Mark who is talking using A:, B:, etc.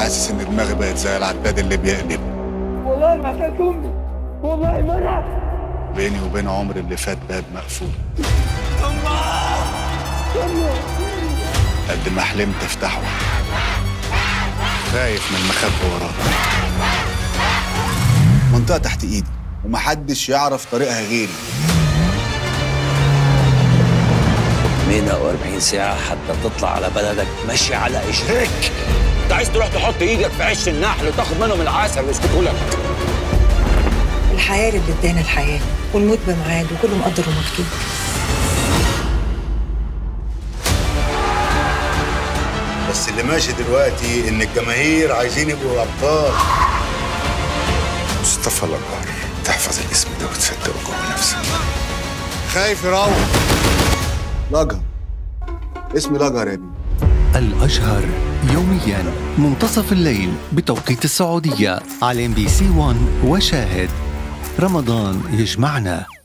A: حاسس ان دماغي بقت زي العداد اللي بيقلب
B: والله ما كانت امي والله ما انا
A: بيني وبين عمري اللي فات باب مقفول قد ما حلمت افتحه خايف من المخبى وراه منطقة تحت ايدي ومحدش يعرف طريقها غيري
C: 48 ساعة حتى تطلع على بلدك ماشي على قشرك انت عايز تروح تحط ايدك في عش النحل وتاخد منهم العسل ويسكتوا لك
D: الحياة اللي ادانا الحياة والموت بميعاد وكله مقدر ومكتوب
A: بس اللي ماشي دلوقتي ان الجماهير عايزين يبقوا ابطال مصطفى لجار تحفظ الاسم ده وتصدقه جوه نفسك خايف يروح لجر اسمي لجر يا ابني
E: الأشهر يوميا منتصف الليل بتوقيت السعودية على ام بي سي 1 وشاهد رمضان يجمعنا